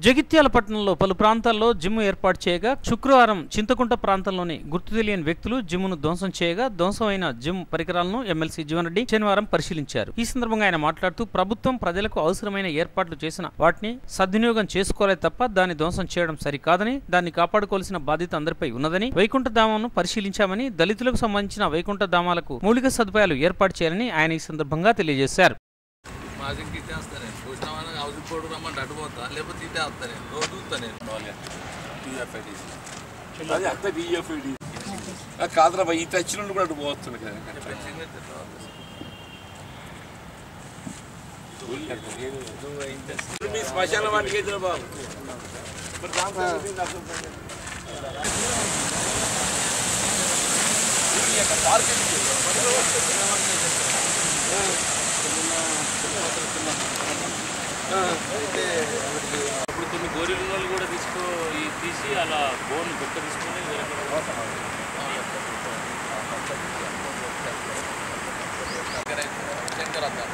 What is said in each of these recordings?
జగిత్యాల పట్టణంలో పలు ప్రాంతాల్లో జిమ్ ఏర్పాటు చేయగా శుక్రవారం చింతకుంట ప్రాంతంలోని గుర్తు తెలియని వ్యక్తులు జిమ్ను ధ్వంసం చేయగా ధ్వంసమైన జిమ్ పరికరాలను ఎమ్మెల్సీ జీవన్ రెడ్డి శనివారం పరిశీలించారు ఈ సందర్భంగా ఆయన మాట్లాడుతూ ప్రభుత్వం ప్రజలకు అవసరమైన ఏర్పాట్లు చేసిన వాటిని సద్వినియోగం చేసుకోలే తప్ప దాన్ని ధ్వంసం చేయడం సరికాదని దాన్ని కాపాడుకోవాల్సిన బాధ్యత అందరిపై ఉన్నదని వైకుంఠ ధామంను పరిశీలించామని దళితులకు సంబంధించిన వైకుంఠ ధామాలకు మౌలిక సదుపాయాలు ఏర్పాటు చేయాలని ఆయన ఈ సందర్భంగా తెలియజేశారు మాజింగ్ ఇట్టే వస్తా నేను చూసినామని హౌసింగ్ బోర్డు రమ్మంటే అటు పోతా లేకపోతే ఇటే వస్తా నేను రోజు చూస్తా నేను టీఎఫ్ఐటీసీ అది అంత డిఎఫ్ఐడి కాదురా ఈ టచ్ నుండి కూడా అటు పోతుంది కదా ఇప్పుడు మీ శ్మశాన వాటికి అయితే బాబు మరి దాంతో ఇది అసలు ఈ యొక్క పార్కింగ్ ఇప్పుడు కొన్ని గోరీలు కూడా తీసుకో ఈ తీసి అలా బోన్ బుక్క తీసుకొని వేరే శంకర్ అద్దా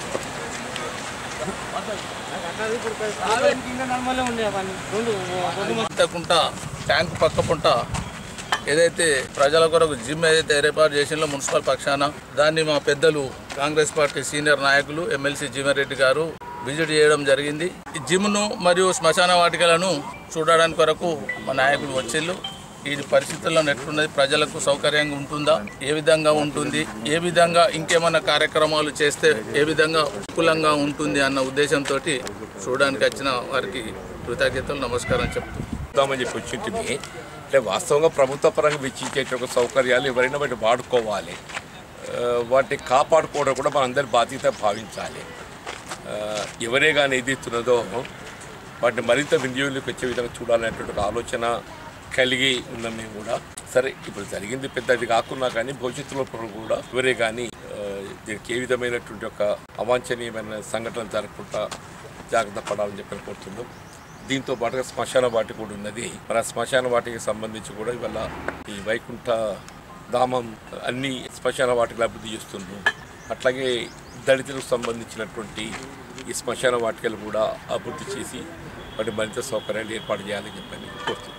కుంట ట్యాంక్ పక్క పుంట ఏదైతే ప్రజల కొరకు జిమ్ ఏదైతే ఏర్పాటు చేసిందో మున్సిపల్ పక్షాన దాన్ని మా పెద్దలు కాంగ్రెస్ పార్టీ సీనియర్ నాయకులు ఎమ్మెల్సీ జీవన్ రెడ్డి గారు విజిట్ చేయడం జరిగింది ఈ జిమ్ను మరియు శ్మశాన వాటికలను చూడడానికి కొరకు మా నాయకులు వచ్చిళ్ళు ఈ పరిస్థితుల్లో ఎట్లున్నది ప్రజలకు సౌకర్యంగా ఉంటుందా ఏ విధంగా ఉంటుంది ఏ విధంగా ఇంకేమైనా కార్యక్రమాలు చేస్తే ఏ విధంగా అనుకూలంగా ఉంటుంది అన్న ఉద్దేశంతో చూడడానికి వచ్చిన వారికి కృతజ్ఞతలు నమస్కారం చెప్తూ ఇద్దామని చెప్పి వచ్చింటిమి అంటే వాస్తవంగా ప్రభుత్వ పరంగా వెచ్చించేట సౌకర్యాలు ఎవరైనా వాటిని వాడుకోవాలి ఆ, వాటిని కాపాడుకోవడం కూడా మనందరి బాధ్యత భావించాలి ఆ, ఎవరే కానీ ఏది ఇస్తున్నదో వాటిని మరింత వినియోగంలోకి వచ్చే విధంగా చూడాలనేటువంటి ఒక ఆలోచన కలిగి ఉన్నాం మేము కూడా సరే ఇప్పుడు జరిగింది పెద్దది కాకున్నా కానీ భవిష్యత్తులో కూడా ఎవరే కానీ ఆ, దీనికి ఏ విధమైనటువంటి ఒక అవాంఛనీయమైన సంఘటన జరగకుండా జాగ్రత్త పడాలని చెప్పి కోరుతున్నాం దీంతో పాటుగా శ్మశాన వాటి కూడా ఉన్నది మరి ఆ శ్మశాన వాటికి సంబంధించి కూడా ఇవాళ ఈ వైకుంఠ ధామం అన్ని శ్మశాన వాటికి అభివృద్ధి చేస్తున్నారు అట్లాగే దళితులకు సంబంధించినటువంటి ఈ శ్మశాన వాటికలు కూడా అభివృద్ధి చేసి వాటి మరింత సౌకర్యాలు ఏర్పాటు చేయాలని చెప్పని కోరుతున్నాం